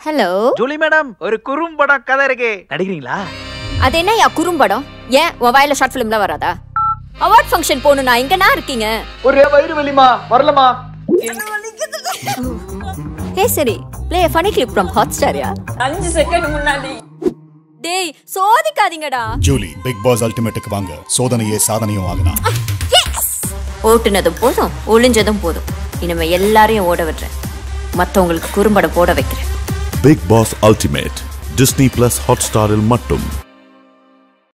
hello Julie madam ஒரு குறும்படம் கதை இருக்கு நடிக்கிறீங்களா அது என்னய்யா குறும்படம் ஏன் உன் வாயில ஷார்ட் ஃபிலிம்லாம் வராதா அவார்ட் ஃபங்க்ஷன் போகணும்னா எங்கனா இருக்கீங்க ஒரே வயிறு வலிமா வரலமா ஹே சரி play funny clip from hot ஸ்டார்யா அஞ்சு செகண்ட் முன்னாடி டேய் சோதிக்காதீங்கடா ஜூலி பிக் பாஸ் அல்டிமேட்டுக்கு வாங்க சோதனையே சாதனையும் ஆகலாம் ஓட்டுனதும் போதும் ஒளிஞ்சதும் போதும் இனிமே எல்லாரையும் ஓட விடுறேன் மத்தவங்களுக்கு குறும்படம் போட வைக்கிறேன் big boss ultimate Disney plus hot ஸ்டாரில் மட்டும்